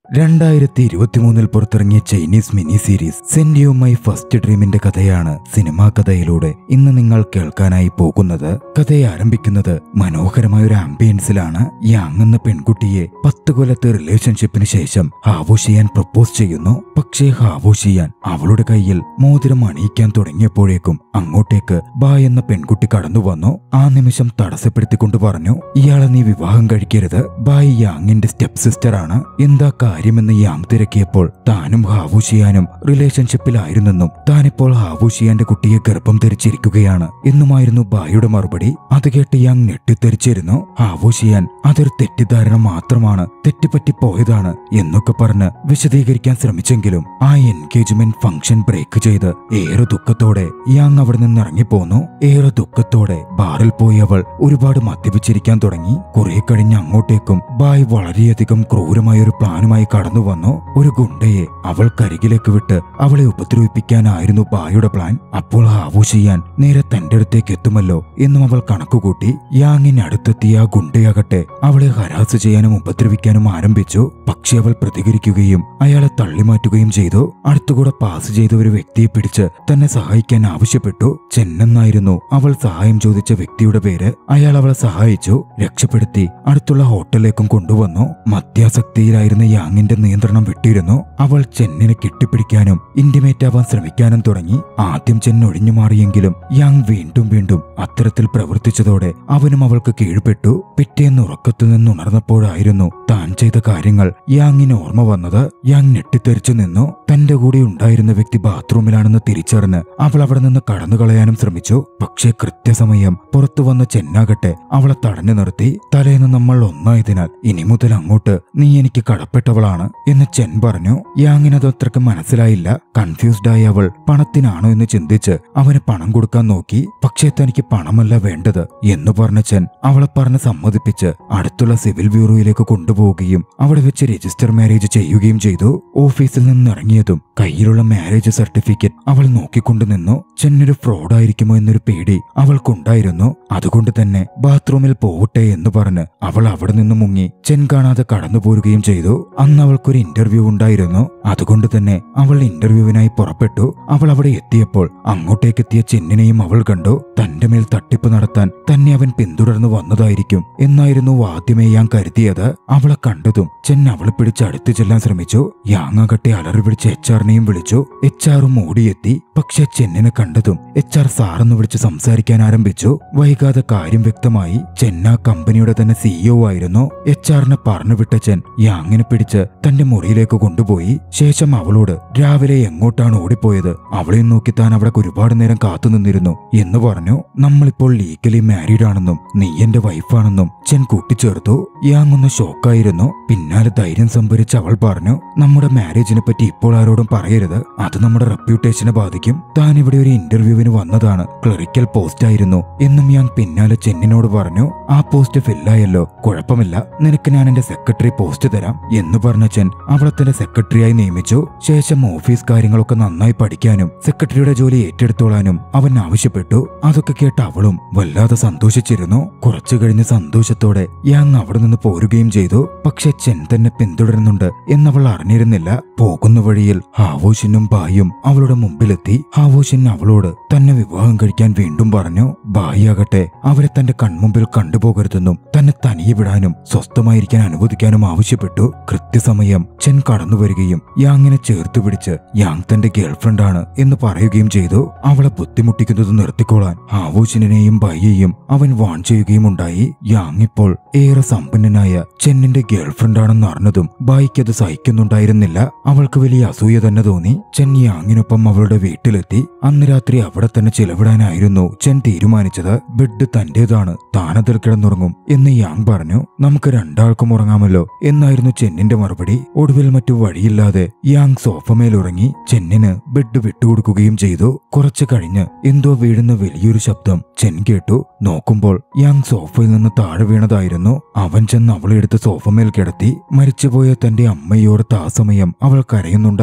രണ്ടായിരത്തി ഇരുപത്തിമൂന്നിൽ പുറത്തിറങ്ങിയ Chinese mini series send you my first ഡ്രീമിന്റെ കഥയാണ് സിനിമാ കഥയിലൂടെ ഇന്ന് നിങ്ങൾ കേൾക്കാനായി പോകുന്നത് കഥയെ ആരംഭിക്കുന്നത് മനോഹരമായ ഒരു ആംബിയൻസിലാണ് യാങ് എന്ന പെൺകുട്ടിയെ പത്ത് കൊല്ലത്തെ റിലേഷൻഷിപ്പിന് ശേഷം ഹാവോഷിയാൻ പ്രപ്പോസ് ചെയ്യുന്നു പക്ഷേ ഹാവോഷിയാൻ അവളുടെ കയ്യിൽ മോതിരം അണിയിക്കാൻ തുടങ്ങിയപ്പോഴേക്കും അങ്ങോട്ടേക്ക് ബാ എന്ന പെൺകുട്ടി കടന്നു വന്നു ആ നിമിഷം തടസ്സപ്പെടുത്തിക്കൊണ്ട് പറഞ്ഞു ഇയാളെ നീ വിവാഹം കഴിക്കരുത് ബായ് യാങ്ങിന്റെ സ്റ്റെപ്പ് സിസ്റ്റർ ആണ് എന്താ കാര്യമെന്ന് യാങ് തിരക്കിയപ്പോൾ താനും ഹാവൂഷിയാനും റിലേഷൻഷിപ്പിലായിരുന്നെന്നും താനിപ്പോൾ ഹാവൂഷിയാന്റെ കുട്ടിയെ ഗർഭം ധരിച്ചിരിക്കുകയാണ് എന്നുമായിരുന്നു ബായുടെ മറുപടി അത് കേട്ട് യാങ് ഞെട്ടിത്തെറിച്ചിരുന്നു ഹാവൂഷിയാൻ അതൊരു തെറ്റിദ്ധാരണ മാത്രമാണ് തെറ്റുപറ്റി പോയതാണ് എന്നൊക്കെ പറഞ്ഞ് വിശദീകരിക്കാൻ ശ്രമിച്ചെങ്കിലും ആ എൻഗേജ്മെന്റ് ഫംഗ്ഷൻ ബ്രേക്ക് ചെയ്ത് ഏറെ ദുഃഖത്തോടെ യാങ് അവിടെ നിന്ന് ഇറങ്ങിപ്പോന്നു ഏറെ ദുഃഖത്തോടെ ബാറിൽ പോയി അവൾ ഒരുപാട് മദ്യപിച്ചിരിക്കാൻ തുടങ്ങി കുറെ കഴിഞ്ഞ് അങ്ങോട്ടേക്കും ബായ് വളരെയധികം ക്രൂരമായ ഒരു പ്ലാനുമായി കടന്നു വന്നു ഒരു ഗുണ്ടയെ അവൾ കരികിലേക്ക് വിട്ട് അവളെ ഉപദ്രവിപ്പിക്കാനായിരുന്നു ബായുടെ പ്ലാൻ അപ്പോൾ ഹാവു ചെയ്യാൻ നേരെ തന്റെ അടുത്തേക്ക് എത്തുമല്ലോ എന്നും അവൾ കണക്കുകൂട്ടി യാങ്ങിന് അടുത്തെത്തിയ ആ ഗുണ്ടയാകട്ടെ അവളെ ഹരാസ് ചെയ്യാനും ഉപദ്രവിക്കാനും ആരംഭിച്ചു പക്ഷെ അവൾ പ്രതികരിക്കുകയും അയാളെ തള്ളിമാറ്റുകയും ചെയ്തു അടുത്തുകൂടെ പാസ് ചെയ്ത ഒരു വ്യക്തിയെ പിടിച്ച് തന്നെ സഹായിക്കാൻ ആവശ്യപ്പെട്ടു ചെന്നെന്നായിരുന്നു അവൾ സഹായം ചോദിച്ച വ്യക്തിയുടെ പേര് അയാൾ അവളെ സഹായിച്ചു രക്ഷപ്പെടുത്തി അടുത്തുള്ള ഹോട്ടലിലേക്കും കൊണ്ടുവന്നു മദ്യാസക്തിയിലായിരുന്ന യാങ്ങിന്റെ നിയന്ത്രണം വിട്ടിരുന്നു അവൾ ചെന്നിനെ കെട്ടിപ്പിടിക്കാനും ഇന്റിമേറ്റ് ആവാൻ ശ്രമിക്കാനും തുടങ്ങി ആദ്യം ചെന്ന് ഒഴിഞ്ഞു മാറിയെങ്കിലും യാങ് വീണ്ടും വീണ്ടും അത്തരത്തിൽ പ്രവർത്തിച്ചതോടെ അവനും അവൾക്ക് കീഴ്പ്പെട്ടു പിറ്റേന്ന് ഉറക്കത്തു നിന്ന് ഉണർന്നപ്പോഴായിരുന്നു താൻ ചെയ്ത കാര്യങ്ങൾ യാങ്ങിന് ഓർമ്മ വന്നത് യാങ് ഞെട്ടിത്തെറിച്ചു നിന്നു തന്റെ കൂടെ ഉണ്ടായിരുന്ന വ്യക്തി ബാത്റൂമിലാണെന്ന് തിരിച്ചറിഞ്ഞ് അവൾ അവിടെ നിന്ന് കടന്നു കളയാനും ശ്രമിച്ചു പക്ഷേ കൃത്യസമയം പുറത്തു വന്ന ചെന്നാകട്ടെ അവളെ തടഞ്ഞു നിർത്തി തലേന്ന് നമ്മൾ ഒന്നായതിനാൽ ഇനി മുതൽ അങ്ങോട്ട് നീ എനിക്ക് കടപ്പെട്ടവളാണ് എന്ന് ചെൻ പറഞ്ഞു യാങ്ങിനത് അത്രക്ക് മനസ്സിലായില്ല കൺഫ്യൂസ്ഡ് ആയ അവൾ പണത്തിനാണോ എന്ന് ചിന്തിച്ച് അവന് പണം കൊടുക്കാൻ നോക്കി പക്ഷേ തനിക്ക് പണമല്ല വേണ്ടത് എന്ന് പറഞ്ഞ ചെൻ അവളെ പറഞ്ഞ് സമ്മതിപ്പിച്ച് അടുത്തുള്ള സിവിൽ ബ്യൂറോയിലേക്ക് കൊണ്ടുപോവുകയും അവിടെ വെച്ച് രജിസ്റ്റർ മാരേജ് ചെയ്യുകയും ചെയ്തു ഓഫീസിൽ നിന്ന് ഇറങ്ങിയതും കയ്യിലുള്ള മാരേജ് സർട്ടിഫിക്കറ്റ് അവൾ നോക്കിക്കൊണ്ടു നിന്നു ചെന്നൊരു ഫ്രോഡായിരിക്കുമോ എന്നൊരു പേടി അവൾക്കുണ്ടായിരുന്നു അതുകൊണ്ട് തന്നെ ബാത്റൂമിൽ പോവട്ടെ എന്ന് പറഞ്ഞ് അവൾ അവിടെ നിന്ന് മുങ്ങി ചെൻ കാണാതെ കടന്നു പോരുകയും ചെയ്തു അന്ന് അവൾക്കൊരു ഇന്റർവ്യൂ ഉണ്ടായിരുന്നു അതുകൊണ്ട് തന്നെ അവൾ ഇന്റർവ്യൂവിനായി പുറപ്പെട്ടു അവൾ അവിടെ എത്തിയപ്പോൾ അങ്ങോട്ടേക്ക് എത്തിയ ചെന്നിനെയും അവൾ കണ്ടു തന്റെ മേൽ തട്ടിപ്പ് നടത്താൻ തന്നെ അവൻ പിന്തുടർന്നു വന്നതായിരിക്കും എന്നായിരുന്നു ആദ്യമേ ഞാൻ കരുതിയത് അവളെ കണ്ടതും ചെൻ അവളെ പിടിച്ച് അടുത്തു ചെല്ലാൻ ശ്രമിച്ചു യാങ്ങാകട്ടെ അലറി പിടിച്ച് എച്ച് ആറിനെയും വിളിച്ചു എച്ച് ആറും ഓടിയെത്തി പക്ഷെ ചെന്നിനെ കണ്ടതും എച്ച് ആർ സാറെന്ന് വിളിച്ച് സംസാരിക്കാൻ ആരംഭിച്ചു വൈകാതെ കാര്യം വ്യക്തമായി ചെന്ന കമ്പനിയുടെ തന്നെ സിഇഒ ആയിരുന്നു എച്ച് ആറിനെ പറഞ്ഞുവിട്ട ചെൻ യാങ്ങിനെ പിടിച്ച് തന്റെ മുറിയിലേക്ക് കൊണ്ടുപോയി ശേഷം അവളോട് രാവിലെ എങ്ങോട്ടാണ് ഓടിപ്പോയത് അവളെ നോക്കി താൻ അവിടെ ഒരുപാട് നേരം കാത്തുനിന്നിരുന്നു എന്ന് പറഞ്ഞു നമ്മളിപ്പോൾ ലീഗലി മാരീഡ് ആണെന്നും നീ എന്റെ വൈഫാണെന്നും ചെൻ കൂട്ടിച്ചേർത്തു യാങ് ഒന്ന് ഷോക്കായിരുന്നു പിന്നാലെ ധൈര്യം സംഭരിച്ച് അവൾ പറഞ്ഞു നമ്മുടെ മാരേജിനെ പറ്റി ഇപ്പോൾ ആരോടും പറയരുത് അത് നമ്മുടെ റെപ്യൂട്ടേഷനെ ബാധിക്കും താൻ ഇവിടെ ഒരു ഇന്റർവ്യൂവിന് വന്നതാണ് ക്ലറിക്കൽ പോസ്റ്റ് ആയിരുന്നു എന്നും ഞാൻ പിന്നാലെ ചെന്നിനോട് പറഞ്ഞു ആ പോസ്റ്റ് ഫില്ലായല്ലോ കുഴപ്പമില്ല നിനക്ക് ഞാൻ എന്റെ സെക്രട്ടറി പോസ്റ്റ് തരാം എന്ന് പറഞ്ഞ ചെൻ അവളെ തന്നെ സെക്രട്ടറിയായി നിയമിച്ചു ശേഷം ഓഫീസ് കാര്യങ്ങളൊക്കെ നന്നായി പഠിക്കാനും സെക്രട്ടറിയുടെ ജോലി ഏറ്റെടുത്തോളാനും അവൻ ആവശ്യപ്പെട്ടു അതൊക്കെ കേട്ട് അവളും വല്ലാതെ സന്തോഷിച്ചിരുന്നു കുറച്ചു കഴിഞ്ഞ് സന്തോഷത്തോടെ യാങ് അവിടെ നിന്ന് പോരുകയും ചെയ്തു പക്ഷെ ചെൻ തന്നെ പിന്തുടരുന്നുണ്ട് എന്നവൾ അറിഞ്ഞിരുന്നില്ല പോകുന്ന വഴിയിൽ ഹാവോഷിനും ബായും അവളുടെ മുമ്പിലെത്തി ഹാവോഷിൻ അവളോട് തന്നെ വിവാഹം കഴിക്കാൻ വീണ്ടും പറഞ്ഞു ബായി ആകട്ടെ അവരെ തന്റെ കൺമുമ്പിൽ കണ്ടുപോകരുതെന്നും തന്നെ തനിയെ വിടാനും സ്വസ്ഥമായിരിക്കാൻ അനുവദിക്കാനും ആവശ്യപ്പെട്ടു കൃത്യസമയം ചെൻ കടന്നു വരികയും യാങ്ങിനെ ചേർത്ത് പിടിച്ച് യാങ് തന്റെ ഗേൾഫ്രണ്ടാണ് എന്ന് പറയുകയും ചെയ്തു അവളെ ബുദ്ധിമുട്ടിക്കുന്നത് നിർത്തിക്കോളാൻ ഹാവോഷിനെയും ബായിയെയും അവൻ വാൺ ചെയ്യുകയും ഉണ്ടായി യാങ് ഇപ്പോൾ ഏറെ സമ്പന്നനായ ചെന്നിന്റെ ഗേൾഫ്രണ്ടാണെന്ന് അറിഞ്ഞതും ബായിക്ക് അത് സഹിക്കുന്നുണ്ടായിരുന്നില്ല അവൾക്ക് വലിയ അസൂയ തന്നെ തോന്നി ചെൻ യാങ്ങിനൊപ്പം അവളുടെ വീട്ടിലെത്തി അന്ന് രാത്രി അവിടെ തന്നെ ചിലവിടാനായിരുന്നു ചെൻ തീരുമാനിച്ചത് ബെഡ് തന്റേതാണ് താനതിൽ കിടന്നുറങ്ങും എന്ന് യാങ് പറഞ്ഞു നമുക്ക് രണ്ടാൾക്കും ഉറങ്ങാമല്ലോ എന്നായിരുന്നു ചെന്നിന്റെ മറുപടി ഒടുവിൽ മറ്റു വഴിയില്ലാതെ യാങ് സോഫമേലുറങ്ങി ചെന്നിന് ബെഡ് വിട്ടുകൊടുക്കുകയും ചെയ്തു കുറച്ചു കഴിഞ്ഞ് എന്തോ വീഴുന്ന വലിയൊരു ശബ്ദം ചെൻ കേട്ടു നോക്കുമ്പോൾ യാങ് സോഫയിൽ നിന്ന് താഴെ വീണതായിരുന്നു അവൻ ചെന്ന് അവളെ എടുത്ത് സോഫമേൽ കിടത്തി മരിച്ചുപോയ തന്റെ അമ്മയോർത്ത് ആ സമയം അവൾ കരയുന്നുണ്ടായിരുന്നു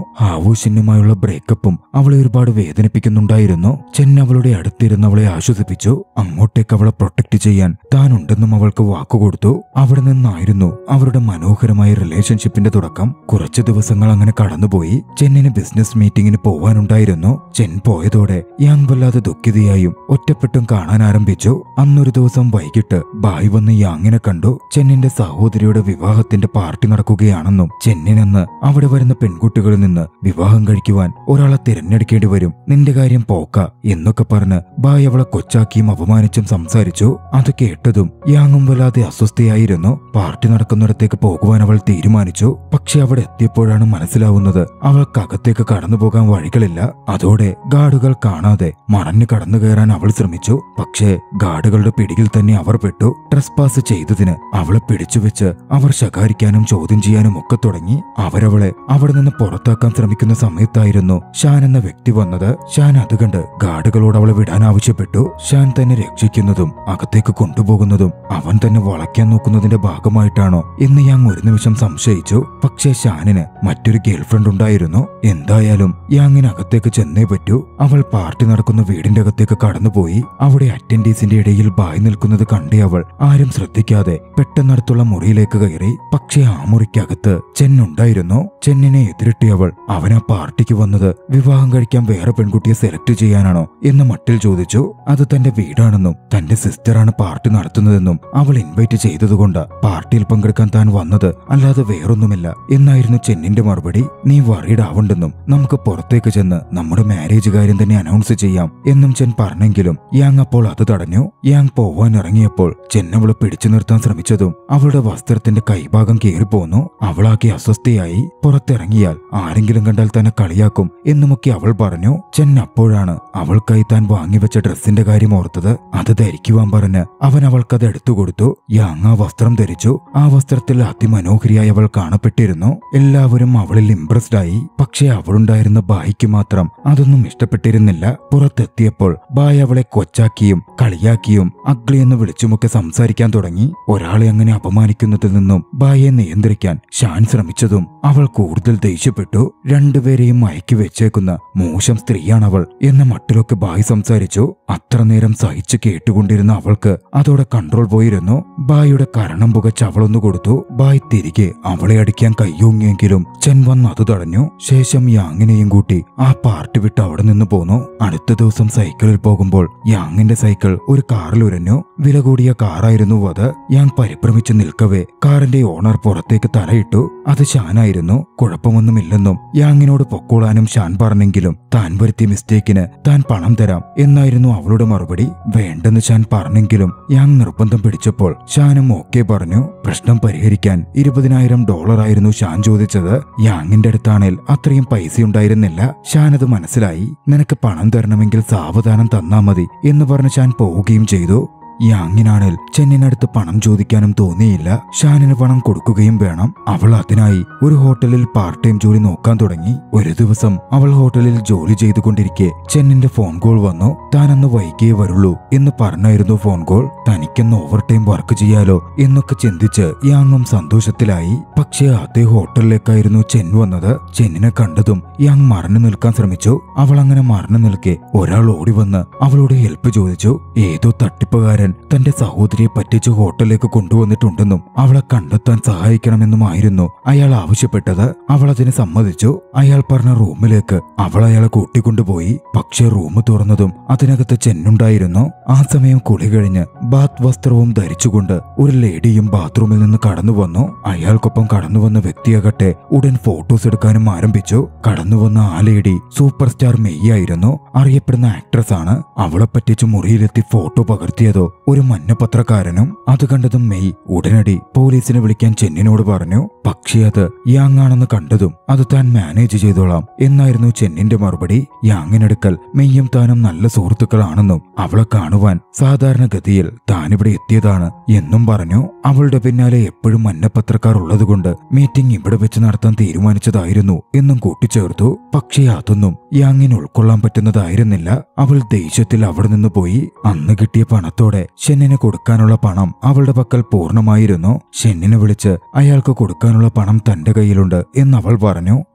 ഹാവൂഷിനുമായുള്ള ബ്രേക്കപ്പും അവളെ ഒരുപാട് വേദനിപ്പിക്കുന്നുണ്ടായിരുന്നു ചെൻ അവളുടെ അടുത്തിരുന്ന് അവളെ ആശ്വസിപ്പിച്ചു അങ്ങോട്ടേക്ക് അവളെ പ്രൊട്ടക്ട് ചെയ്യാൻ താനുണ്ടെന്നും അവൾക്ക് വാക്കുകൊടുത്തു അവിടെ നിന്നായിരുന്നു അവരുടെ മനോഹരമായ റിലേഷൻഷിപ്പിന്റെ തുടക്കം കുറച്ചു ദിവസങ്ങൾ അങ്ങനെ കടന്നുപോയി ചെന്നിന് ബിസിനസ് മീറ്റിംഗിന് പോവാനുണ്ടായിരുന്നു ചെൻ പോയതോടെ യാങ് വല്ലാതെ ദുഃഖിതയായും ഒറ്റപ്പെട്ടും കാണാൻ ആരംഭിച്ചു അന്നൊരു ദിവസം വൈകിട്ട് ബായ് വന്ന് യാങ്ങിനെ കണ്ടു ചെന്നിന്റെ സഹോദരിയുടെ വിവാഹത്തിന്റെ പാർട്ടി നടക്കുകയാണെന്നും ചെന്നിനെന്ന് അവിടെ വരുന്ന പെൺകുട്ടികളിൽ നിന്ന് വിവാഹം കഴിക്കുവാൻ ഒരാളെ തിരഞ്ഞെടുക്കേണ്ടി വരും നിന്റെ കാര്യം പോക്ക എന്നൊക്കെ പറഞ്ഞ് ബായ് അവളെ കൊച്ചാക്കിയും അപമാനിച്ചും സംസാരിച്ചു അത് കേട്ടതും യാങ്ങും വല്ലാതെ അസ്വസ്ഥയായിരുന്നു പാർട്ടി നടക്കുന്നിടത്തേക്ക് പോകുവാൻ അവൾ തീരുമാനിച്ചു പക്ഷെ അവിടെ എത്തിയപ്പോഴാണ് മനസ്സിലാവുന്നത് അവൾക്കകത്തേക്ക് കടന്നു പോകാൻ വഴികളില്ല അതോടെ ഗാർഡുകൾ കാണാതെ മറഞ്ഞു കടന്നു കയറാൻ അവൾ ശ്രമിച്ചു പക്ഷേ ഗാർഡുകളുടെ പിടിയിൽ തന്നെ അവർ പെട്ടു ട്രസ് പാസ് ചെയ്തതിന് അവളെ പിടിച്ചുവെച്ച് അവർ ശകാരിക്കാനും ചോദ്യം ചെയ്യാനും ഒക്കെ തുടങ്ങി അവരവളെ അവിടെ നിന്ന് പുറത്താക്കാൻ ശ്രമിക്കുന്ന സമയത്തായിരുന്നു ഷാൻ എന്ന വ്യക്തി വന്നത് ഷാൻ അത് കണ്ട് ഗാർഡുകളോട് അവളെ വിടാൻ ആവശ്യപ്പെട്ടു ഷാൻ തന്നെ രക്ഷിക്കുന്നതും അകത്തേക്ക് കൊണ്ടുപോകുന്നതും അവൻ തന്നെ വളയ്ക്കാൻ നോക്കുന്നതിന്റെ ഭാഗമായിട്ടാണോ എന്ന് ഞാൻ ഒരു നിമിഷം സംശയിച്ചു പക്ഷേ ഷാനിന് മറ്റൊരു ഗേൾഫ്രണ്ട് ഉണ്ടായിരുന്നു എന്തായാലും യാങ്ങിന് അകത്തേക്ക് ചെന്നേ പറ്റൂ അവൾ പാർട്ടി നടക്കുന്ന വീടിന്റെ അകത്തേക്ക് കടന്നുപോയി അവിടെ അറ്റൻഡീസിന്റെ ഇടയിൽ ബായി നിൽക്കുന്നത് കണ്ടേ അവൾ ആരും ശ്രദ്ധിക്കാതെ പെട്ടെന്നടുത്തുള്ള മുറിയിലേക്ക് കയറി പക്ഷേ ആ മുറിക്കകത്ത് ചെന്നുണ്ടായിരുന്നു ചെന്നിനെ എതിരിട്ടി അവൾ അവൻ ആ പാർട്ടിക്ക് വന്നത് വിവാഹം കഴിക്കാൻ വേറെ പെൺകുട്ടിയെ സെലക്ട് ചെയ്യാനാണോ എന്ന് മട്ടിൽ ചോദിച്ചു അത് തന്റെ വീടാണെന്നും തന്റെ സിസ്റ്ററാണ് പാർട്ടി നടത്തുന്നതെന്നും അവൾ ഇൻവൈറ്റ് ചെയ്തതുകൊണ്ട് പാർട്ടിയിൽ പങ്കെടുക്കാൻ താൻ വന്നത് അല്ലാതെ വേറൊന്നുമില്ല എന്നായിരുന്നു ചെന്നിന്റെ മറുപടി നീ വറീഡ് ആവണ്ടെന്നും നമുക്ക് പുറത്തേക്ക് ചെന്ന് നമ്മുടെ മാരേജ് കാര്യം തന്നെ അനൗൺസ് ചെയ്യാം എന്നും ചെൻ പറഞ്ഞെങ്കിലും യാങ് അപ്പോൾ അത് തടഞ്ഞു യാങ് പോവാൻ ഇറങ്ങിയപ്പോൾ ചെൻ അവളെ പിടിച്ചു നിർത്താൻ ശ്രമിച്ചതും അവളുടെ വസ്ത്രത്തിന്റെ കൈഭാഗം കീറിപ്പോന്നു അവളാകെ അസ്വസ്ഥയായി പുറത്തിറങ്ങിയാൽ ആരെങ്കിലും കണ്ടാൽ തന്നെ കളിയാക്കും എന്നുമൊക്കെ അവൾ പറഞ്ഞു ചെൻ അപ്പോഴാണ് അവൾക്കായി താൻ വാങ്ങിവെച്ച ഡ്രസ്സിന്റെ കാര്യം ഓർത്തത് അത് ധരിക്കുവാൻ പറഞ്ഞ് അവൻ അവൾക്കത് എടുത്തു കൊടുത്തു യാങ് ആ വസ്ത്രം ധരിച്ചു ആ വസ്ത്രത്തിൽ അതിമനോഹരിയായി അവൾ കാണപ്പെട്ടിരുന്നു എല്ലാവരും അവളിൽ ഇംപ്രസ്ഡ് ആയി പക്ഷേ അവളുണ്ടായിരുന്ന ബായിക്ക് മാത്രം അതൊന്നും ഇഷ്ടപ്പെട്ടിരുന്നില്ല പുറത്തെത്തിയപ്പോൾ ബായ് അവളെ കൊച്ചാക്കിയും കളിയാക്കിയും അഗ്ലി എന്ന് വിളിച്ചുമൊക്കെ സംസാരിക്കാൻ തുടങ്ങി ഒരാളെ അങ്ങനെ അപമാനിക്കുന്നതിൽ നിന്നും ബായെ നിയന്ത്രിക്കാൻ ഷാൻ ശ്രമിച്ചതും അവൾ കൂടുതൽ ദേഷ്യപ്പെട്ടു രണ്ടുപേരെയും മയക്കി വെച്ചേക്കുന്ന മോശം സ്ത്രീയാണവൾ എന്ന മട്ടിലൊക്കെ ബായ് സംസാരിച്ചു അത്ര നേരം സഹിച്ചു കേട്ടുകൊണ്ടിരുന്ന അവൾക്ക് അതോടെ കൺട്രോൾ പോയിരുന്നു ബായുടെ കരണം പുകച്ച് അവളൊന്നു കൊടുത്തു ബായ് തിരികെ അവളെ അടിക്കാൻ കയ്യോങ്ങിയെങ്കിലും ചെൻ വന്ന് അത് തടഞ്ഞു ശേഷം യാങ്ങിനെയും കൂട്ടി ആ പാർട്ടി വിട്ട് അവിടെ നിന്ന് പോന്നു അടുത്ത ദിവസം സൈക്കിളിൽ പോകുമ്പോൾ യാങ്ങിന്റെ സൈക്കിൾ ഒരു കാറിൽ ഉരഞ്ഞു വില കൂടിയ കാറായിരുന്നു അത് യാങ് പരിഭ്രമിച്ചു നിൽക്കവേ കാറിന്റെ ഓണർ പുറത്തേക്ക് തലയിട്ടു അത് ഷാനായിരുന്നു കുഴപ്പമൊന്നുമില്ലെന്നും യാങ്ങിനോട് പൊക്കോളാനും ഷാൻ പറഞ്ഞെങ്കിലും താൻ വരുത്തിയ മിസ്റ്റേക്കിന് താൻ പണം തരാം എന്നായിരുന്നു അവളുടെ മറുപടി വേണ്ടെന്ന് ഷാൻ പറഞ്ഞെങ്കിലും യാങ് നിർബന്ധം പിടിച്ചപ്പോൾ ഷാനും ഓക്കെ പറഞ്ഞു പ്രശ്നം പരിഹരിക്കാൻ ഇരുപതിനായിരം ഡോളറായിരുന്നു ഷാൻ ചോദിച്ചത് യാങ്ങിന്റെ അടുത്താണേൽ അത്രയും പൈസ ഉണ്ടായിരുന്നില്ല ഷാൻ അത് മനസ്സിലായി നിനക്ക് പണം തരണമെങ്കിൽ സാവധാനം തന്നാ മതി എന്ന് പറഞ്ഞ് ഷാൻ പോവുകയും ചെയ്തു യാങ്ങിനാണേൽ ചെന്നിനടുത്ത് പണം ചോദിക്കാനും തോന്നിയില്ല ഷാനിന് പണം കൊടുക്കുകയും വേണം അവൾ അതിനായി ഒരു ഹോട്ടലിൽ പാർട്ട് ടൈം ജോലി നോക്കാൻ തുടങ്ങി ഒരു ദിവസം അവൾ ഹോട്ടലിൽ ജോലി ചെയ്തുകൊണ്ടിരിക്കെ ചെന്നിന്റെ ഫോൺ കോൾ വന്നു താൻ അന്ന് വൈകിയേ വരുള്ളൂ എന്ന് പറഞ്ഞായിരുന്നു ഫോൺ കോൾ തനിക്കൊന്ന് ഓവർ ടൈം വർക്ക് ചെയ്യാലോ എന്നൊക്കെ ചിന്തിച്ച് യാങ്ങും സന്തോഷത്തിലായി പക്ഷേ അതേ ഹോട്ടലിലേക്കായിരുന്നു ചെൻ വന്നത് ചെന്നിനെ കണ്ടതും യാങ് മറന്നു നിൽക്കാൻ ശ്രമിച്ചു അവൾ അങ്ങനെ മറന്നു നിൽക്കെ ഒരാൾ ഓടി വന്ന് അവളോട് ഹെൽപ്പ് ചോദിച്ചു ഏതോ തട്ടിപ്പുകാരൻ തന്റെ സഹോദരിയെ പറ്റിച്ച് ഹോട്ടലിലേക്ക് കൊണ്ടുവന്നിട്ടുണ്ടെന്നും അവളെ കണ്ടെത്താൻ സഹായിക്കണമെന്നുമായിരുന്നു അയാൾ ആവശ്യപ്പെട്ടത് അവൾ അതിന് സമ്മതിച്ചു അയാൾ പറഞ്ഞ റൂമിലേക്ക് അവൾ അയാളെ കൂട്ടിക്കൊണ്ടുപോയി പക്ഷേ റൂം തുറന്നതും അതിനകത്ത് ചെന്നുണ്ടായിരുന്നു ആ സമയം കുളി കഴിഞ്ഞ് ബാത്ത് വസ്ത്രവും ധരിച്ചുകൊണ്ട് ഒരു ലേഡിയും ബാത്റൂമിൽ നിന്ന് കടന്നു വന്നു അയാൾക്കൊപ്പം കടന്നു വന്ന വ്യക്തിയാകട്ടെ ഉടൻ ഫോട്ടോസ് എടുക്കാനും ആരംഭിച്ചു കടന്നു വന്ന ആ ലേഡി സൂപ്പർ സ്റ്റാർ മെയ് ആയിരുന്നു അറിയപ്പെടുന്ന ആക്ട്രസ് ആണ് അവളെ പറ്റിച്ച് മുറിയിലെത്തി ഫോട്ടോ പകർത്തിയതോ ഒരു മഞ്ഞ പത്രക്കാരനും അത് കണ്ടതും മെയ് ഉടനടി പോലീസിനെ വിളിക്കാൻ ചെന്നിനോട് പറഞ്ഞു പക്ഷേ അത് യാങ് ആണെന്ന് കണ്ടതും അത് താൻ മാനേജ് ചെയ്തോളാം എന്നായിരുന്നു ചെന്നിന്റെ മറുപടി യാങ്ങിനടുക്കൽ മെയ്യും താനും നല്ല സുഹൃത്തുക്കളാണെന്നും അവളെ കാണുവാൻ സാധാരണഗതിയിൽ താനിവിടെ എത്തിയതാണ് എന്നും പറഞ്ഞു അവളുടെ പിന്നാലെ എപ്പോഴും മഞ്ഞപ്പത്രക്കാർ ഉള്ളതുകൊണ്ട് മീറ്റിംഗ് ഇവിടെ വെച്ച് നടത്താൻ തീരുമാനിച്ചതായിരുന്നു എന്നും കൂട്ടിച്ചേർത്തു പക്ഷേ അതൊന്നും യാങ്ങിന് ഉൾക്കൊള്ളാൻ പറ്റുന്നതായിരുന്നില്ല അവൾ ദേഷ്യത്തിൽ അവിടെ നിന്ന് പോയി അന്ന് കിട്ടിയ പണത്തോടെ ഷെന്നിന് കൊടുക്കാനുള്ള പണം അവളുടെ പക്കൽ പൂർണ്ണമായിരുന്നു ഷെന്നിനെ വിളിച്ച് അയാൾക്ക് കൊടുക്കാനുള്ള പണം തന്റെ കയ്യിലുണ്ട് എന്ന് അവൾ പറഞ്ഞു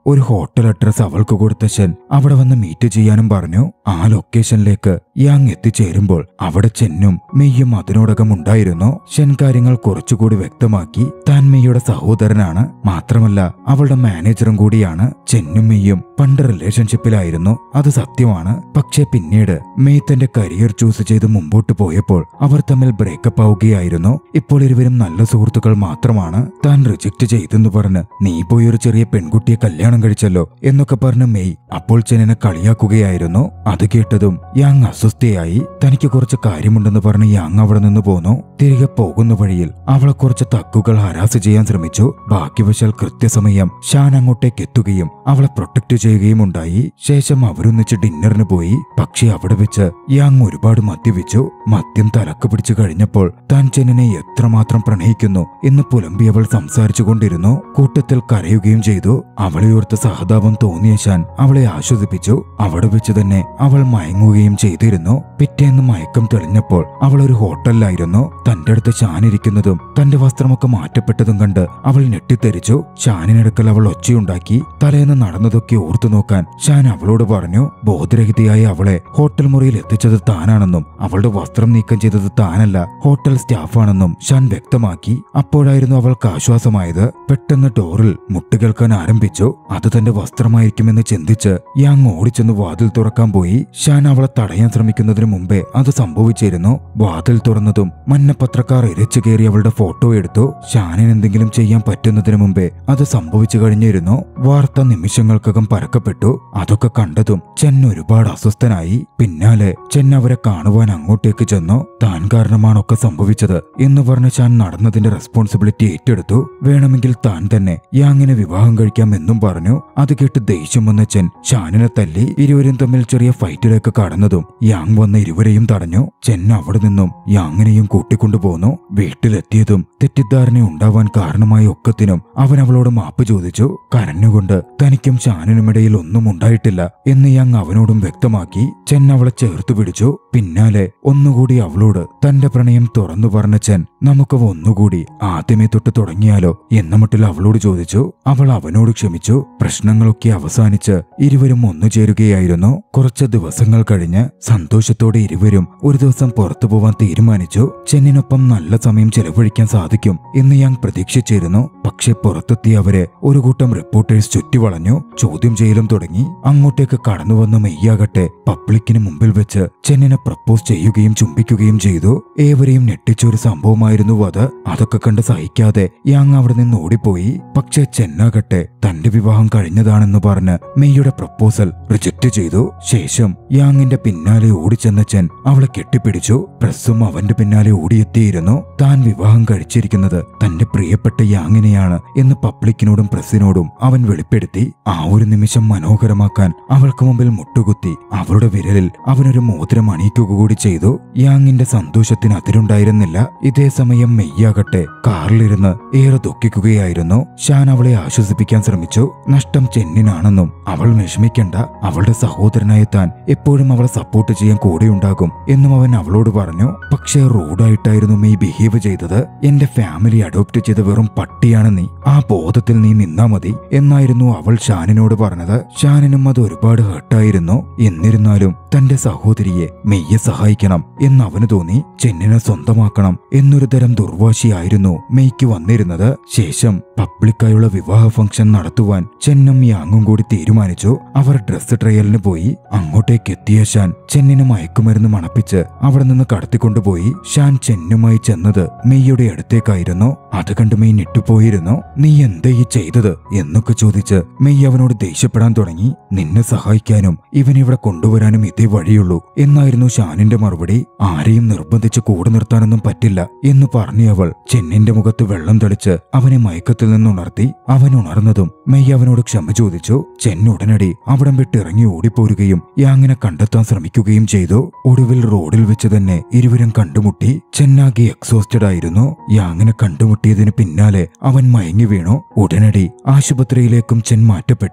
ഒരു ഹോട്ടൽ അഡ്രസ് അവൾക്ക് കൊടുത്ത ഷെൻ അവിടെ വന്ന് മീറ്റ് ചെയ്യാനും പറഞ്ഞു ആ ലൊക്കേഷനിലേക്ക് യാങ് എത്തിച്ചേരുമ്പോൾ അവിടെ ചെന്നും മെയ്യും അതിനോടകം ഉണ്ടായിരുന്നു ഷെൻ കാര്യങ്ങൾ കുറച്ചുകൂടി വ്യക്തമാക്കി താൻ മെയ്യുടെ സഹോദരനാണ് മാത്രമല്ല അവളുടെ മാനേജറും കൂടിയാണ് ചെന്നും മെയ്യും പണ്ട് റിലേഷൻഷിപ്പിലായിരുന്നു അത് സത്യമാണ് പക്ഷേ പിന്നീട് മെയ് തന്റെ കരിയർ ചൂസ് ചെയ്ത് മുമ്പോട്ട് പോയപ്പോൾ അവർ തമ്മിൽ ബ്രേക്കപ്പ് ആവുകയായിരുന്നു ഇപ്പോൾ ഇരുവരും നല്ല സുഹൃത്തുക്കൾ മാത്രമാണ് താൻ റിജക്ട് ചെയ്തെന്ന് പറഞ്ഞ് നീ പോയി ഒരു ചെറിയ പെൺകുട്ടിയെ കല്യാണം കഴിച്ചല്ലോ എന്നൊക്കെ പറഞ്ഞ് മെയ് അപ്പോൾ ചെന്നിനെ കളിയാക്കുകയായിരുന്നു അത് കേട്ടതും യാങ് അസ്വസ്ഥയായി തനിക്ക് കുറച്ച് കാര്യമുണ്ടെന്ന് പറഞ്ഞ് യാങ് അവിടെ നിന്ന് പോന്നു തിരികെ പോകുന്ന വഴിയിൽ അവളെ കുറച്ച് തക്കുകൾ ഹരാസ് ചെയ്യാൻ ശ്രമിച്ചു ഭാഗ്യവശാൽ കൃത്യസമയം ഷാൻ അങ്ങോട്ടേക്ക് എത്തുകയും അവളെ പ്രൊട്ടക്ട് ചെയ്യുകയും ഉണ്ടായി ശേഷം അവരൊന്നിച്ച് ഡിന്നറിന് പോയി പക്ഷേ അവിടെ വെച്ച് യാങ് ഒരുപാട് മദ്യപിച്ചു മദ്യം തലക്ക് പിടിച്ചു കഴിഞ്ഞപ്പോൾ താൻ ചെന്നിനെ എത്രമാത്രം പ്രണയിക്കുന്നു എന്ന് പുലമ്പി അവൾ സംസാരിച്ചു കൊണ്ടിരുന്നു കൂട്ടത്തിൽ കരയുകയും ചെയ്തു അവളെ ഓർത്ത് സഹതാപം തോന്നിയ ഷാൻ അവളെ ആശ്വസിപ്പിച്ചു അവിടെ വെച്ച് തന്നെ അവൾ മയങ്ങുകയും ചെയ്തിരുന്നു പിറ്റേന്ന് മയക്കം തെളിഞ്ഞപ്പോൾ അവൾ ഒരു ഹോട്ടലിലായിരുന്നു തന്റെ അടുത്ത് ഷാൻ ഇരിക്കുന്നതും തന്റെ വസ്ത്രമൊക്കെ മാറ്റപ്പെട്ടതും കണ്ട് അവൾ ഞെട്ടിത്തെറിച്ചു ഷാനിനടുക്കൽ അവൾ ഒച്ചയുണ്ടാക്കി തലേന്ന് നടന്നതൊക്കെ ഓർത്തു നോക്കാൻ ഷാൻ അവളോട് പറഞ്ഞു ബോധരഹിതയായ അവളെ ഹോട്ടൽ മുറിയിൽ എത്തിച്ചത് താനാണെന്നും അവളുടെ വസ്ത്രം നീക്കം ചെയ്തത് താനല്ല ഹോട്ടൽ സ്റ്റാഫാണെന്നും ഷാൻ വ്യക്തമാക്കി അപ്പോഴായിരുന്നു അവൾക്ക് ആശ്വാസമായത് പെട്ടെന്ന് ഡോറിൽ മുട്ടുകേൾക്കാൻ ആരംഭിച്ചു അത് തന്റെ വസ്ത്രമായിരിക്കുമെന്ന് ചിന്തിച്ച് യാങ് ഓടിച്ചെന്ന് വാതിൽ തുറക്കാൻ പോയി ഷാൻ അവളെ തടയാൻ ശ്രമിക്കുന്നതിന് മുമ്പേ അത് സംഭവിച്ചിരുന്നു വാതിൽ തുറന്നതും മഞ്ഞപ്പത്രക്കാർ ഇരച്ചു കയറി അവളുടെ ഫോട്ടോ എടുത്തു ഷാനിന് എന്തെങ്കിലും ചെയ്യാൻ പറ്റുന്നതിന് മുമ്പേ അത് സംഭവിച്ചു കഴിഞ്ഞിരുന്നു വാർത്ത നിമിഷങ്ങൾക്കകം പരക്കപ്പെട്ടു അതൊക്കെ കണ്ടതും ചെൻ ഒരുപാട് അസ്വസ്ഥനായി പിന്നാലെ ചെൻ അവരെ കാണുവാൻ അങ്ങോട്ടേക്ക് ചെന്നു താൻ കാരണമാണൊക്കെ സംഭവിച്ചത് എന്ന് പറഞ്ഞ് ഷാൻ നടന്നതിന്റെ റെസ്പോൺസിബിലിറ്റി ഏറ്റെടുത്തു വേണമെങ്കിൽ താൻ തന്നെ യാങ്ങിനെ വിവാഹം കഴിക്കാം എന്നും പറഞ്ഞു അത് കേട്ട് ദേഷ്യം വന്ന ചെൻ ഷാനിനെ തല്ലി ഇരുവരും തമ്മിൽ ചെറിയ ഫൈറ്റിലേക്ക് കടന്നതും യാങ് വന്ന ഇരുവരെയും തടഞ്ഞു ചെൻ അവിടെ നിന്നും യാങ്ങിനെയും കൂട്ടിക്കൊണ്ടുപോന്നു വീട്ടിലെത്തിയതും തെറ്റിദ്ധാരണ ഉണ്ടാവാൻ കാരണമായ ഒക്കത്തിനും അവൻ അവളോട് മാപ്പ് ചോദിച്ചു കരഞ്ഞുകൊണ്ട് തനിക്കും ഷാനിനുമിടയിൽ ഒന്നും ഉണ്ടായിട്ടില്ല എന്ന് യാങ് അവനോടും വ്യക്തമാക്കി ചെൻ അവളെ ചേർത്തു പിടിച്ചു പിന്നാലെ ഒന്നുകൂടി അവളോട് തന്റെ പ്രണയം തുറന്നു പറഞ്ഞ ചെൻ നമുക്ക് ഒന്നുകൂടി ആദ്യമേ തൊട്ട് തുടങ്ങിയാലോ എന്ന മട്ടിൽ അവളോട് ചോദിച്ചു അവൾ അവനോട് ക്ഷമിച്ചു പ്രശ്നങ്ങളൊക്കെ അവസാനിച്ച് ഇരുവരും ഒന്നു ചേരുകയായിരുന്നു കുറച്ച് ദിവസങ്ങൾ കഴിഞ്ഞ് സന്തോഷത്തോടെ ഇരുവരും ഒരു ദിവസം പുറത്തു പോവാൻ തീരുമാനിച്ചു ചെന്നിനൊപ്പം നല്ല സമയം ചെലവഴിക്കാൻ സാധിക്കും എന്ന് ഞാൻ പ്രതീക്ഷിച്ചിരുന്നു പക്ഷെ പുറത്തെത്തിയ അവരെ ഒരു കൂട്ടം റിപ്പോർട്ടേഴ്സ് ചുറ്റിവളഞ്ഞു ചോദ്യം ചെയ്യലും തുടങ്ങി അങ്ങോട്ടേക്ക് കടന്നുവന്ന മെയ്യാകട്ടെ പബ്ലിക്കിന് മുമ്പിൽ വെച്ച് ചെന്നിനെ പ്രപ്പോസ് ചെയ്യുകയും ചുംബിക്കുകയും ചെയ്തു ഏവരെയും ഞെട്ടിച്ച ഒരു സംഭവമായിരുന്നു അത് അതൊക്കെ കണ്ട് സഹിക്കാതെ യാങ് അവിടെ നിന്ന് ഓടിപ്പോയി പക്ഷെ ചെന്നാകട്ടെ തന്റെ വിവാഹം കഴിഞ്ഞതാണെന്ന് പറഞ്ഞ് മെയ്യുടെ പ്രപ്പോസൽ റിജക്റ്റ് ചെയ്തു ശേഷം യാങ്ങിന്റെ പിന്നാലെ ഓടിച്ചെന്ന ചെൻ അവളെ കെട്ടിപ്പിടിച്ചു പ്രസ്സും അവന്റെ പിന്നാലെ ഓടിയെത്തിയിരുന്നു താൻ വിവാഹം കഴിച്ചിരിക്കുന്നത് തന്റെ പ്രിയപ്പെട്ട യാങ്ങിനെയാണ് എന്ന് പബ്ലിക്കിനോടും പ്രസ്സിനോടും അവൻ വെളിപ്പെടുത്തി ആ ഒരു നിമിഷം മനോഹരമാക്കാൻ അവൾക്ക് മുമ്പിൽ മുട്ടുകുത്തി അവളുടെ വിരലിൽ അവനൊരു മോതിരം അണിയിക്കുക കൂടി ചെയ്തു യാങ്ങിന്റെ സന്തോഷത്തിന് അതിരുണ്ടായിരുന്നില്ല ഇതേ സമയം മെയ്യാകട്ടെ കാറിലിരുന്ന് ഏറെ ദുഃഖിക്കുകയായിരുന്നു ഷാൻ അവളെ ആശ്വസിപ്പിക്കാൻ ശ്രമിച്ചു നഷ്ടം ചെന്നിനാണെന്നും അവൾ വിഷമിക്കണ്ട അവളുടെ സഹോദരനായ താൻ എപ്പോഴും അവളെ സപ്പോർട്ട് ചെയ്യാൻ കൂടെയുണ്ടാകും എന്നും അവൻ അവളോട് പറഞ്ഞു പക്ഷേ റൂഡായിട്ടായിരുന്നു മെയ് ബിഹേവ് ചെയ്തത് എന്റെ ഫാമിലി അഡോപ്റ്റ് ചെയ്ത വെറും പട്ടിയാണ് നീ ആ ബോധത്തിൽ നീ നിന്നാ മതി എന്നായിരുന്നു അവൾ ഷാനിനോട് പറഞ്ഞത് ഷാനിനും അത് ഒരുപാട് ഹേർട്ടായിരുന്നു എന്നിരുന്നാലും തന്റെ സഹോദരിയെ മെയ്യെ സഹായിക്കണം എന്ന് അവന് തോന്നി ചെന്നിനെ സ്വന്തമാക്കണം എന്നൊരു തരം ദുർവാശിയായിരുന്നു മെയ്ക്ക് വന്നിരുന്നത് ശേഷം പബ്ലിക്കായുള്ള വിവാഹ ഫംഗ്ഷൻ നടത്തുവാൻ ചെന്നും യാങ്ങും കൂടി തീരുമാനിച്ചു അവർ ഡ്രസ് ട്രയലിന് പോയി അങ്ങോട്ടേക്ക് എത്തിയ ഷാൻ ചെന്നിന് മയക്കുമരുന്ന് മണപ്പിച്ച് അവിടെ നിന്ന് കടത്തിക്കൊണ്ടുപോയി ഷാൻ ചെന്നുമായി ചെന്നത് മെയ്യുടെ അടുത്തേക്കായിരുന്നു അത് കണ്ട് മെയ് ഞെട്ടുപോയിരുന്നു നീ എന്താ ഈ ചെയ്തത് എന്നൊക്കെ ചോദിച്ച് മെയ് അവനോട് ദേഷ്യപ്പെടാൻ തുടങ്ങി നിന്നെ സഹായിക്കാനും ഇവനിവിടെ കൊണ്ടുവരാനും ഇതേ വഴിയുള്ളൂ എന്നായിരുന്നു ഷാനിന്റെ മറുപടി ആരെയും നിർബന്ധിച്ച് കൂടെ നിർത്താനൊന്നും പറ്റില്ല എന്ന് പറഞ്ഞ അവൾ ചെന്നിന്റെ മുഖത്ത് വെള്ളം തെളിച്ച് അവനെ മയക്കത്തിൽ നിന്നുണർത്തി അവൻ ഉണർന്നതും മെയ് അവനോട് ക്ഷമ ചോദിച്ചു ചെൻ ഉടനടി അവിടം വിട്ട് ഇറങ്ങി ഓടിപ്പോരുകയും യാങ്ങിനെ കണ്ടെത്താൻ ശ്രമിക്കുകയും ചെയ്തു ഒടുവിൽ റോഡിൽ വെച്ച് തന്നെ ഇരുവരും കണ്ടുമുട്ടി ചെന്നാകെ എക്സോസ്റ്റഡ് ആയിരുന്നു യാങ്ങിനെ കണ്ടുമുട്ടിയതിന് പിന്നാലെ അവൻ മയങ്ങി വീണു ഉടനടി ആശുപത്രിയിലേക്കും ചെൻ മാറ്റപ്പെട്ടു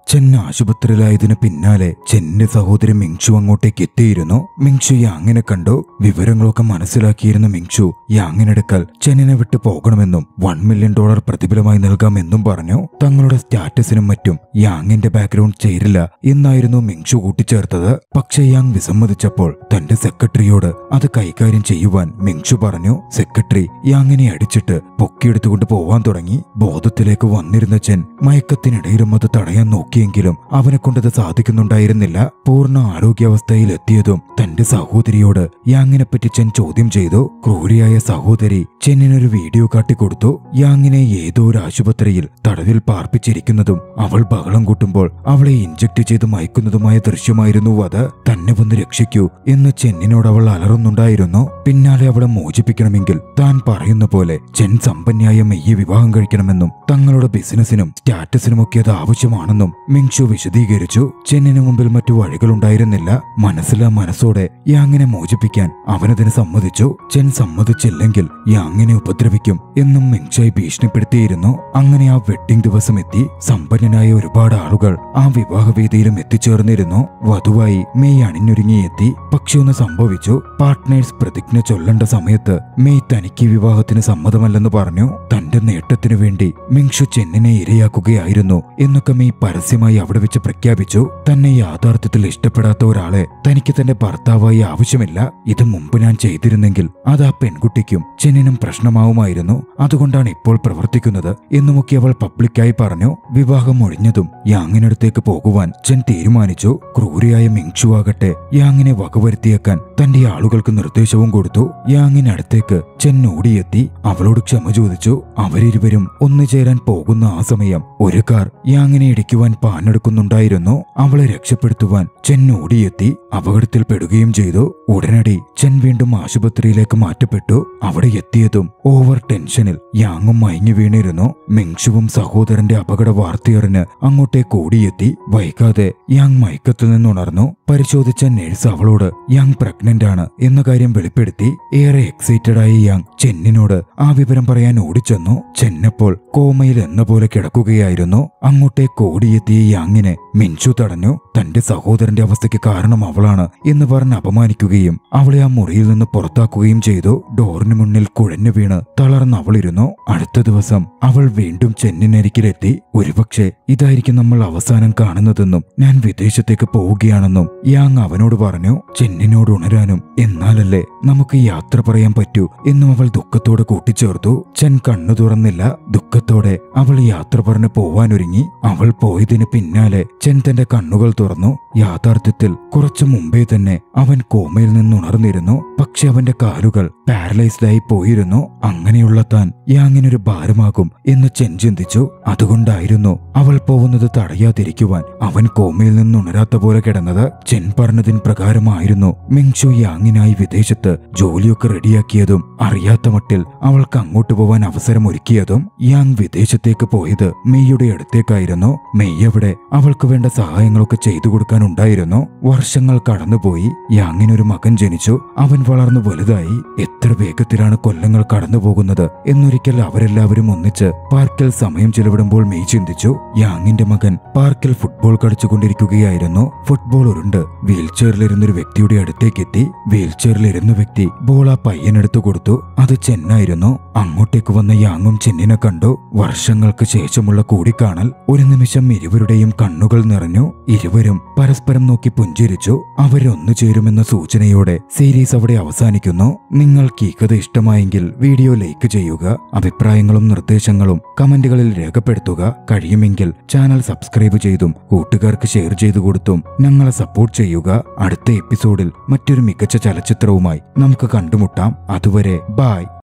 ചെൻ ആശുപത്രിയിലായതിനു പിന്നാലെ ചെന്നിന്റെ സഹോദരി മിങ്ഷു അങ്ങോട്ടേക്ക് എത്തിയിരുന്നു മിങ്ഷു യാങ്ങിനെ കണ്ടു വിവരങ്ങളൊക്കെ മനസ്സിലാക്കിയിരുന്ന മിങ്ഷു യാങ്ങിനെടുക്കൽ ചെന്നിനെ വിട്ടു പോകണമെന്നും വൺ മില്യൺ ഡോളർ പ്രതിഫലമായി നൽകാമെന്നും പറഞ്ഞു തങ്ങളുടെ സ്റ്റാറ്റസിനും മറ്റും യാങ്ങിന്റെ ബാക്ക്ഗ്രൗണ്ട് ചേരില്ല എന്നായിരുന്നു മിങ്ഷു കൂട്ടിച്ചേർത്തത് പക്ഷേ യാങ് വിസമ്മതിച്ചപ്പോൾ തന്റെ സെക്രട്ടറിയോട് അത് കൈകാര്യം ചെയ്യുവാൻ മിങ്ഷു പറഞ്ഞു സെക്രട്ടറി യാങ്ങിനെ അടിച്ചിട്ട് പൊക്കിയെടുത്തുകൊണ്ട് പോവാൻ തുടങ്ങി ബോധത്തിലേക്ക് വന്നിരുന്ന ചെൻ മയക്കത്തിനിടയിലും അത് തടയാൻ നോക്കിയെങ്കിലും അവനെ കൊണ്ടത് സാധിക്കുന്നുണ്ടായിരുന്നില്ല പൂർണ്ണ ആരോഗ്യാവസ്ഥയിൽ എത്തിയതും തന്റെ സഹോദരിയോട് യാങ്ങിനെ പറ്റി ചെൻ ചോദ്യം ചെയ്തു ക്രൂരിയായ സഹോദരി ചെന്നിനൊരു വീഡിയോ കാട്ടിക്കൊടുത്തു യാങ്ങിനെ ഏതോ ഒരു ആശുപത്രിയിൽ തടവിൽ പാർപ്പിച്ചിരിക്കുന്നതും അവൾ ബഹളം കൂട്ടുമ്പോൾ അവളെ ഇഞ്ചക്ട് ചെയ്ത് മയക്കുന്നതുമായ ദൃശ്യമായിരുന്നു അത് തന്നെ വന്ന് രക്ഷിക്കൂ എന്ന് ചെന്നിനോട് അവൾ അലറുന്നുണ്ടായിരുന്നു പിന്നാലെ അവളെ മോചിപ്പിക്കണമെങ്കിൽ താൻ പറയുന്ന പോലെ ചെൻ സമ്പന്നയായ മെയ്യെ വിവാഹം കഴിക്കണമെന്നും തങ്ങളുടെ ബിസിനസിനും സ്റ്റാറ്റസിനുമൊക്കെ അത് ആവശ്യമാണെന്നും മിങ്ഷു വിശദീകരിച്ചു ചെന്നിന് മുമ്പിൽ മറ്റു വഴികളുണ്ടായിരുന്നില്ല മനസ്സിലാ മനസ്സോടെ യാങ്ങിനെ മോചിപ്പിക്കാൻ അവനതിന് സമ്മതിച്ചു ചെൻ സമ്മതിച്ചില്ലെങ്കിൽ യാങ്ങിനെ ഉപദ്രവിക്കും എന്നും മിങ്ഷായി ഭീഷണിപ്പെടുത്തിയിരുന്നു അങ്ങനെ ആ വെഡിംഗ് ദിവസം എത്തി സമ്പന്നനായ ഒരുപാട് ആളുകൾ ആ വിവാഹവേദിയിലും എത്തിച്ചേർന്നിരുന്നു വധുവായി മെയ് അണിഞ്ഞൊരുങ്ങിയെത്തി പക്ഷെ ഒന്ന് സംഭവിച്ചു പാർട്ട്നേഴ്സ് പ്രതിജ്ഞ ചൊല്ലേണ്ട സമയത്ത് മെയ് തനിക്ക് ഈ വിവാഹത്തിന് സമ്മതമല്ലെന്ന് പറഞ്ഞു തന്റെ നേട്ടത്തിനു വേണ്ടി മിങ്ഷു ചെന്നിനെ ഇരയാക്കുകയായിരുന്നു എന്നൊക്കെ മെയ് പരസ്യമായി അവിടെ വെച്ച് പ്രഖ്യാപിച്ചു തന്നെ യാഥാർത്ഥ്യത്തിൽ ഇഷ്ടപ്പെടാത്ത ഒരാളെ തനിക്ക് തന്റെ ഭർത്താവായി ആവശ്യമില്ല ഇത് മുമ്പ് ഞാൻ ചെയ്തിരുന്നെങ്കിൽ അത് ആ പെൺകുട്ടിക്കും ചെന്നിനും പ്രശ്നമാവുമായിരുന്നു അതുകൊണ്ടാണ് ഇപ്പോൾ പ്രവർത്തിക്കുന്നത് എന്നുമൊക്കെ അവൾ പബ്ലിക്കായി പറഞ്ഞു വിവാഹം ഒഴിഞ്ഞതും യാങ്ങിനടുത്തേക്ക് പോകുവാൻ ചെൻ തീരുമാനിച്ചു ക്രൂരിയായ മിങ്ഷു ആകട്ടെ യാങ്ങിനെ വകവരുത്തിയേക്കാൻ തന്റെ ആളുകൾക്ക് നിർദ്ദേശവും കൊടുത്തു യാങ്ങിനടുത്തേക്ക് ചെൻ ഓടിയെത്തി അവളോട് ക്ഷമ ചോദിച്ചു അവരിരുവരും ഒന്നുചേരാൻ പോകുന്ന ആ സമയം ഒരു കാർ യാങ്ങിനെ ഇടിക്കുവാൻ പാഞ്ഞെടുക്കുന്നുണ്ടായിരുന്നു അവളെ രക്ഷപ്പെടുത്തുവാൻ ചെൻ ഓടിയെത്തി അപകടത്തിൽ പെടുകയും ചെയ്തു ഉടനടി ചെൻ വീണ്ടും ആശുപത്രിയിലേക്ക് മാറ്റപ്പെട്ടു അവിടെ എത്തിയതും ഓവർ ടെൻഷനിൽ യാങ്ങും മയങ്ങി വീണിരുന്നു മിങ്ഷുവും സഹോദരന്റെ അപകട വാർത്തയറിന് അങ്ങോട്ടേക്ക് ഓടിയെത്തി വൈകാതെ യാങ് മയക്കത്തിൽ നിന്നുണർന്നു പരിശോധിച്ച നഴ്സ് അവളോട് യാങ് പ്രഗ്നന്റ് ആണ് എന്ന കാര്യം വെളിപ്പെടുത്തി ഏറെ എക്സൈറ്റഡ് ആയ യാങ് ചെന്നിനോട് ആ വിവരം പറയാൻ ഓടിച്ചെന്നു ചെന്നപ്പോൾ കോമയിൽ എന്ന പോലെ കിടക്കുകയായിരുന്നു അങ്ങോട്ടേക്ക് ഓടിയെത്തിയ യാങ്ങിനെ മിൻഷു തടഞ്ഞു തന്റെ സഹോദരന്റെ അവസ്ഥയ്ക്ക് കാരണം അവളാണ് എന്ന് പറഞ്ഞ് അപമാനിക്കുകയും അവളെ ആ മുറിയിൽ നിന്ന് പുറത്താക്കുകയും ചെയ്തു ഡോറിന് മുന്നിൽ കുഴഞ്ഞു വീണ് തളർന്ന് അവളിരുന്നു അടുത്ത ദിവസം അവൾ വീണ്ടും ചെന്നിനരികിലെത്തി ഒരുപക്ഷെ ഇതായിരിക്കും നമ്മൾ അവസാനം കാണുന്നതെന്നും ഞാൻ വിദേശത്തേക്ക് പോവുകയാണെന്നും യാങ് അവനോട് പറഞ്ഞു ചെന്നിനോട് ഉണരാനും എന്നാലല്ലേ നമുക്ക് യാത്ര പറയാൻ പറ്റൂ എന്നും അവൾ ദുഃഖത്തോടെ കൂട്ടിച്ചേർത്തു ചെൻ കണ്ണു തുറന്നില്ല ദുഃഖത്തോടെ അവൾ യാത്ര പറഞ്ഞ് പോവാനൊരുങ്ങി അവൾ പോയതിന് പിന്നാലെ ചെൻ തന്റെ കണ്ണുകൾ തുറന്നു യാഥാർത്ഥ്യത്തിൽ കുറച്ചു മുമ്പേ തന്നെ അവൻ കോമയിൽ നിന്ന് ഉണർന്നിരുന്നു പക്ഷെ അവന്റെ കാലുകൾ പാരലൈസ്ഡ് ആയി പോയിരുന്നു അങ്ങനെയുള്ള താൻ യാങ്ങിനൊരു ഭാരമാകും എന്ന് ചെൻ ചിന്തിച്ചു അതുകൊണ്ടായിരുന്നു അവൾ പോകുന്നത് തടയാതിരിക്കുവാൻ അവൻ കോമയിൽ നിന്ന് ഉണരാത്ത പോലെ കിടന്നത് ചെൻ പറഞ്ഞതിന് പ്രകാരമായിരുന്നു മിങ്ഷു യാങ്ങിനായി വിദേശത്ത് ജോലിയൊക്കെ റെഡിയാക്കിയതും അറിയാത്ത മട്ടിൽ അവൾക്ക് അങ്ങോട്ട് പോവാൻ അവസരം ഒരുക്കിയതും യാങ് വിദേശത്തേക്ക് പോയത് മെയ്യുടെ അടുത്തേക്കായിരുന്നു മെയ് അവിടെ അവൾക്ക് വേണ്ട സഹായങ്ങളൊക്കെ ചെയ്തു കൊടുക്കാനുണ്ടായിരുന്നു വർഷങ്ങൾ കടന്നുപോയി യാങ്ങിനൊരു മകൻ ജനിച്ചു അവൻ വളർന്നു വലുതായി എത്ര വേഗത്തിലാണ് കൊല്ലങ്ങൾ കടന്നു പോകുന്നത് എന്നൊരിക്കൽ അവരെല്ലാവരും ഒന്നിച്ച് പാർക്കിൽ സമയം ചെലവിടുമ്പോൾ മെയ് ചിന്തിച്ചു യാങ്ങിന്റെ മകൻ പാർക്കിൽ ഫുട്ബോൾ കളിച്ചുകൊണ്ടിരിക്കുകയായിരുന്നു ഫുട്ബോൾ ഉരുണ്ട് വീൽ ചെയറിലിരുന്നൊരു വ്യക്തിയുടെ അടുത്തേക്ക് എത്തി വീൽ ചെയറിലിരുന്ന വ്യക്തി ബോൾ ആ പയ്യനെടുത്തു കൊടുത്തു അത് ചെന്നായിരുന്നു അങ്ങോട്ടേക്ക് വന്ന യാങ്ങും ചെന്നിനെ കണ്ടു വർഷങ്ങൾക്ക് ശേഷമുള്ള കൂടിക്കാണൽ ഒരു നിമിഷം ഇരുവരുടെയും കണ്ണുകൾ നിറഞ്ഞു ഇരുവരും പരസ്പരം നോക്കി പുഞ്ചിരിച്ചു അവരൊന്നു ചേരുമെന്ന സൂചനയോടെ സീരീസ് അവിടെ അവസാനിക്കുന്നു നിങ്ങൾക്ക് ഈ കഥ ഇഷ്ടമായെങ്കിൽ വീഡിയോ ലൈക്ക് ചെയ്യുക അഭിപ്രായങ്ങളും നിർദ്ദേശങ്ങളും കമന്റുകളിൽ രേഖപ്പെടുത്തുക കഴിയുമെങ്കിൽ ചാനൽ സബ്സ്ക്രൈബ് ചെയ്തും കൂട്ടുകാർക്ക് ഷെയർ ചെയ്തു കൊടുത്തും ഞങ്ങളെ സപ്പോർട്ട് ചെയ്യുക അടുത്ത എപ്പിസോഡിൽ മറ്റൊരു മികച്ച ചലച്ചിത്രവുമായി നമുക്ക് കണ്ടുമുട്ടാം അതുവരെ ബായ്